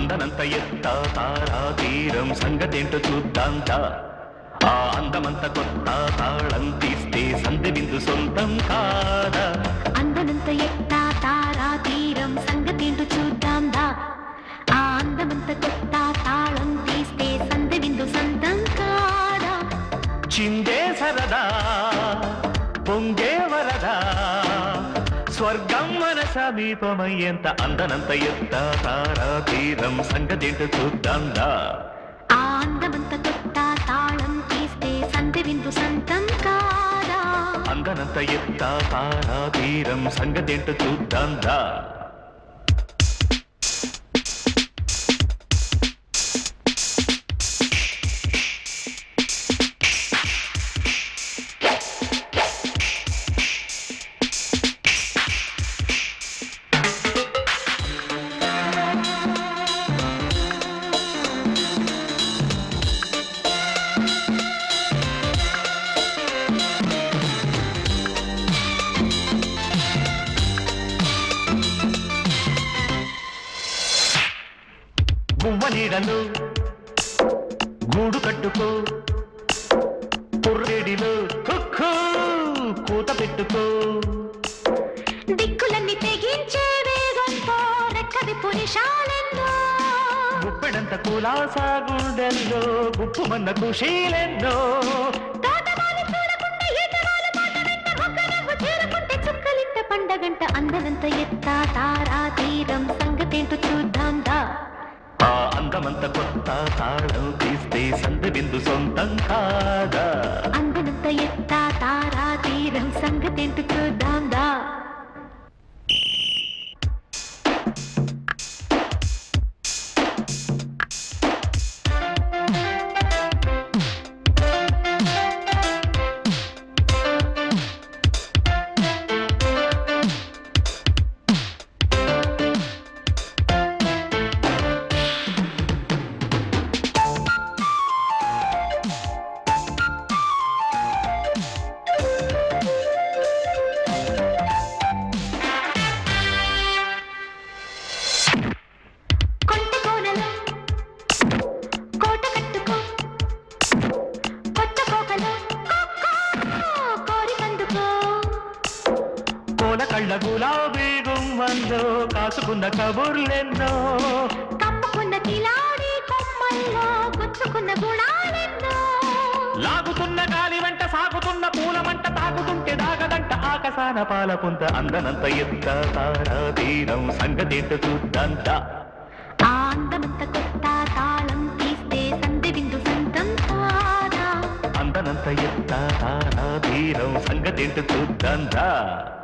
అందనంత ఎత్త తారా తీరం సంగతేంటో చూద్దాంతా ఆ అందమంత కొత్త తాళం తీస్తే సంధి బిందు సొంతం కాదా అందనంత ఎత్తా తారా తీరం సంగతేంటో చూద్దాం దా ఆ అందమంత కొత్త తాళం తీస్తే సందె విందు సందం కాడా చిందే సరదా పొంగే వరదా స్వర్గం మన సమీపమయ్యేంత అందనంత ఎత్త తారా తీరం సంగతేంటో చూద్దాందా ఆ అందమంత కొత్త తాళం తీస్తే సందె విందు సంతం కాడా అందనంత ఎత్త తారా తీరం సంగతేంటో చూద్దాందా గువ్వ నీడలు గూడు కట్టుకో పుర్రేడిలో కుక్కూ కూత పెట్టుకో దిక్కులన్నీ తెగించే వేగంతో రెక్కది పునిషాలెన్నో గుప్పెడంత కులాసా గుండెల్లో గుప్పుమన్న కుషీలెన్నో తోటమాలి చూడకుండా ఈటమాలి మాట వింట మొక్క నవ్వు చేరుకుంటే చుక్కలింట పండగంట అందనంత ఎత్త తారా తీరం సంగతేంటో చూద్దాం దా ఆ అందమంత కొత్త తాళం తీస్తే సంధి బిందు సొంతం కాదా అందనంత ఎత్త తారా తీరం సంగతేంటో చూద్దాం దా కొంట కోనలో కోట కట్టుకో కొత్త కోకలో కొక్కో కోరికందుకో కోల కళ్ళ గులాబీ గుమ్మంలో కాసుకున్న కబుర్లెన్నో కమ్ముకున్న కిలాడి కొమ్మల్లో గుచ్చుకున్న గుణాలెన్నో లాగుతున్న గాలి వెంట సాగుతున్న పూలమంట తాకుతుంటే దాగదంట ఆకసాన పాల పుంత అందనంత ఎత్త తారా తీరం సంగతేంట చూద్దంత ఆ అందమంత కొత్త తాళం తీస్తే సందె విందు సంతం కాదా అందనంత ఎత్త తారా తీరం సంగతేంట చూద్దంతా